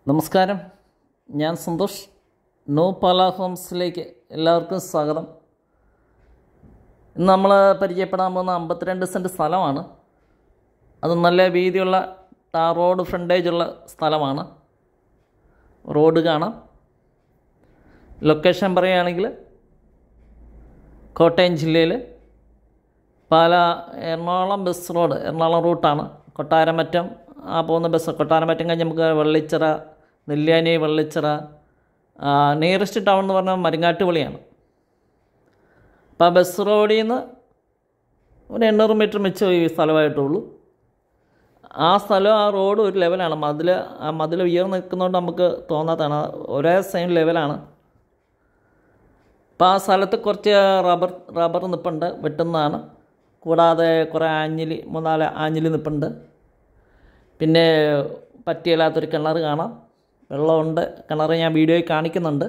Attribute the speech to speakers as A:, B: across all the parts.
A: നമസ്കാരം ഞാൻ സന്തോഷ് നോ പാല ഹോംസിലേക്ക് എല്ലാവർക്കും സ്വാഗതം ഇന്ന് നമ്മൾ പരിചയപ്പെടാൻ പോകുന്ന അമ്പത്തിരണ്ട് സെൻറ്റ് സ്ഥലമാണ് അത് നല്ല വീതിയുള്ള ടാർ റോഡ് ഫ്രണ്ടേജുള്ള സ്ഥലമാണ് റോഡ് കാണാം ലൊക്കേഷൻ പറയുകയാണെങ്കിൽ കോട്ടയം ജില്ലയിൽ പാല എറണാകുളം ബസ് റോഡ് എറണാകുളം റൂട്ടാണ് കൊട്ടാരമറ്റം ആ പോകുന്ന ബസ് കൊട്ടാരമറ്റം കഴിഞ്ഞ് നമുക്ക് വെള്ളിച്ചിറ നെല്ലിയാനി വെള്ളിച്ചിറ നിയറസ്റ്റ് ടൗൺ എന്ന് പറഞ്ഞാൽ മരുങ്ങാട്ടുപള്ളിയാണ് അപ്പോൾ ആ ബസ് റോഡിൽ നിന്ന് ഒരു എണ്ണൂറ് മീറ്റർ മിച്ചം ഈ സ്ഥലമായിട്ടുള്ളൂ ആ സ്ഥലം ആ റോഡ് ഒരു ലെവലാണ് മതിൽ ആ മതിൽ ഉയർന്ന് നിൽക്കുന്നതുകൊണ്ട് നമുക്ക് തോന്നാത്തതാണ് ഒരേ സെയിം ലെവലാണ് അപ്പോൾ ആ സ്ഥലത്ത് കുറച്ച് റബ്ബർ റബ്ബർ നിൽപ്പുണ്ട് വെട്ടുന്നതാണ് കൂടാതെ കുറേ ആഞ്ഞിലി മൂന്നാല് ആഞ്ഞിലി നിൽപ്പുണ്ട് പിന്നെ പറ്റിയില്ലാത്തൊരു കിണർ കാണാം വെള്ളമുണ്ട് കിണർ ഞാൻ വീഡിയോയിൽ കാണിക്കുന്നുണ്ട്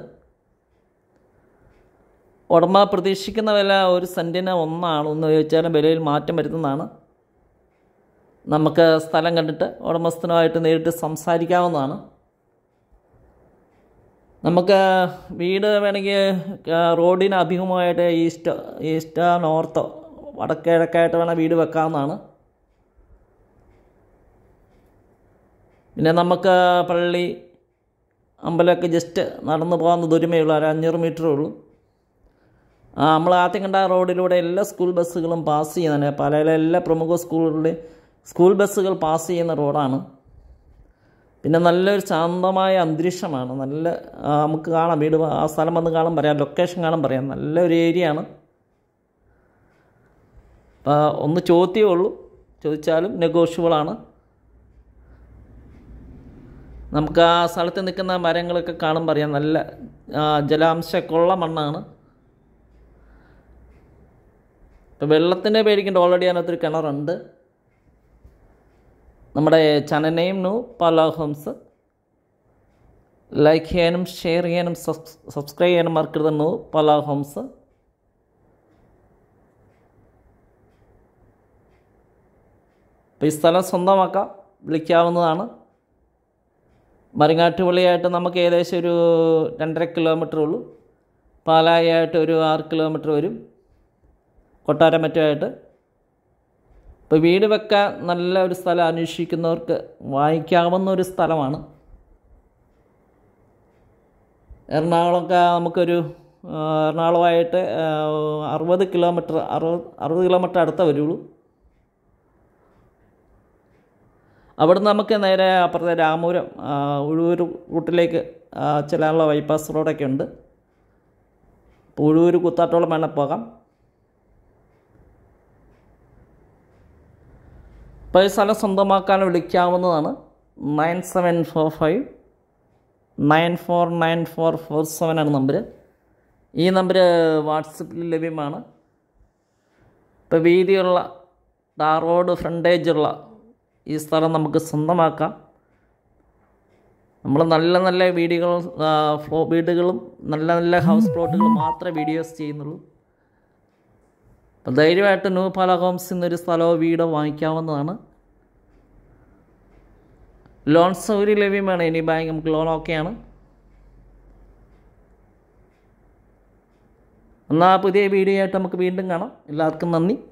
A: ഉടമ പ്രതീക്ഷിക്കുന്ന വില ഒരു സെൻറ്റിന് ഒന്നാണ് ഒന്ന് ചോദിച്ചാലും വിലയിൽ മാറ്റം വരുന്നതാണ് നമുക്ക് സ്ഥലം കണ്ടിട്ട് ഉടമസ്ഥനുമായിട്ട് നേരിട്ട് സംസാരിക്കാവുന്നതാണ് നമുക്ക് വീട് വേണമെങ്കിൽ റോഡിന് അഭിമുഖമായിട്ട് ഈസ്റ്റ് ഈസ്റ്റ് നോർത്തോ വടക്കിഴക്കായിട്ട് വേണം വീട് വെക്കാവുന്നതാണ് പിന്നെ നമുക്ക് പള്ളി അമ്പലമൊക്കെ ജസ്റ്റ് നടന്നു പോകാവുന്ന ദൂരമേ ഉള്ളൂ ഒരു അഞ്ഞൂറ് മീറ്ററേ ഉള്ളൂ ആ നമ്മൾ ആദ്യം കണ്ട റോഡിലൂടെ എല്ലാ സ്കൂൾ ബസ്സുകളും പാസ് ചെയ്യുന്നുണ്ട് പലയിലെ എല്ലാ പ്രമുഖ സ്കൂളുകളിലെ സ്കൂൾ ബസ്സുകൾ പാസ് ചെയ്യുന്ന റോഡാണ് പിന്നെ നല്ലൊരു ശാന്തമായ അന്തരീക്ഷമാണ് നല്ല നമുക്ക് കാണാം വീട് ആ സ്ഥലം വന്ന് കാണാൻ പറയാം ലൊക്കേഷൻ കാണാൻ പറയാം നല്ലൊരു ഏരിയ ആണ് അപ്പോൾ ഒന്ന് ചോദ്യമേ ഉള്ളൂ ചോദിച്ചാലും നെഗോഷ്യബിളാണ് നമുക്ക് ആ സ്ഥലത്ത് നിൽക്കുന്ന മരങ്ങളൊക്കെ കാണുമ്പോൾ അറിയാം നല്ല ജലാംശമൊക്കെ ഉള്ള മണ്ണാണ് ഇപ്പോൾ വെള്ളത്തിൻ്റെ പേടിക്കേണ്ട ഓൾറെഡി അതിനകത്തൊരു കിണറുണ്ട് നമ്മുടെ ചാനൽ നെയിം നു പാല ഹോംസ് ലൈക്ക് ചെയ്യാനും ഷെയർ ചെയ്യാനും സബ്സ്ക്രൈബ് ചെയ്യാനും മറക്കരുത് നു പാല ഹോംസ് അപ്പോൾ ഈ സ്ഥലം സ്വന്തമാക്കാം വിളിക്കാവുന്നതാണ് മരങ്ങാട്ടുപള്ളിയായിട്ട് നമുക്ക് ഏകദേശം ഒരു രണ്ടര കിലോമീറ്റർ ഉള്ളൂ പാലായായിട്ട് ഒരു ആറ് കിലോമീറ്റർ വരും കൊട്ടാരം മറ്റുമായിട്ട് ഇപ്പോൾ വീട് വെക്കാൻ നല്ല ഒരു സ്ഥലം അന്വേഷിക്കുന്നവർക്ക് വാങ്ങിക്കാവുന്ന ഒരു സ്ഥലമാണ് എറണാകുളമൊക്കെ നമുക്കൊരു എറണാകുളമായിട്ട് അറുപത് കിലോമീറ്റർ അറുപത് അറുപത് കിലോമീറ്റർ അടുത്ത വരുള്ളൂ അവിടുന്ന് നമുക്ക് നേരെ അപ്പുറത്തെ രാമപുരം ഉഴൂർ റൂട്ടിലേക്ക് ചെല്ലാനുള്ള ബൈപ്പാസ് റോഡൊക്കെ ഉണ്ട് അപ്പോൾ ഉഴൂർ കുത്താട്ടോളം വേണം പോകാം അപ്പോൾ ഈ സ്ഥലം സ്വന്തമാക്കാൻ വിളിക്കാവുന്നതാണ് nine seven four five nine four nine four four seven ആണ് നമ്പർ ഈ നമ്പർ വാട്സപ്പിൽ ലഭ്യമാണ് ഇപ്പോൾ വീതിയുള്ള ടാർ റോഡ് ഫ്രണ്ടേജുള്ള ഈ സ്ഥലം നമുക്ക് സ്വന്തമാക്കാം നമ്മൾ നല്ല നല്ല വീഡിയോകൾ ഫ്ലോ വീടുകളും നല്ല നല്ല ഹൗസ് പ്ലോട്ടുകളും മാത്രമേ വീഡിയോസ് ചെയ്യുന്നുള്ളൂ അപ്പം ധൈര്യമായിട്ട് ന്യൂ പാല ഹോംസ് എന്നൊരു സ്ഥലമോ വീടോ വാങ്ങിക്കാവുന്നതാണ് ലോൺ സൗകര്യം ലഭ്യമാണ് ഇനി ബാങ്ക് നമുക്ക് ലോൺ ഓക്കെയാണ് എന്നാൽ പുതിയ വീഡിയോ ആയിട്ട് നമുക്ക് വീണ്ടും കാണാം എല്ലാവർക്കും നന്ദി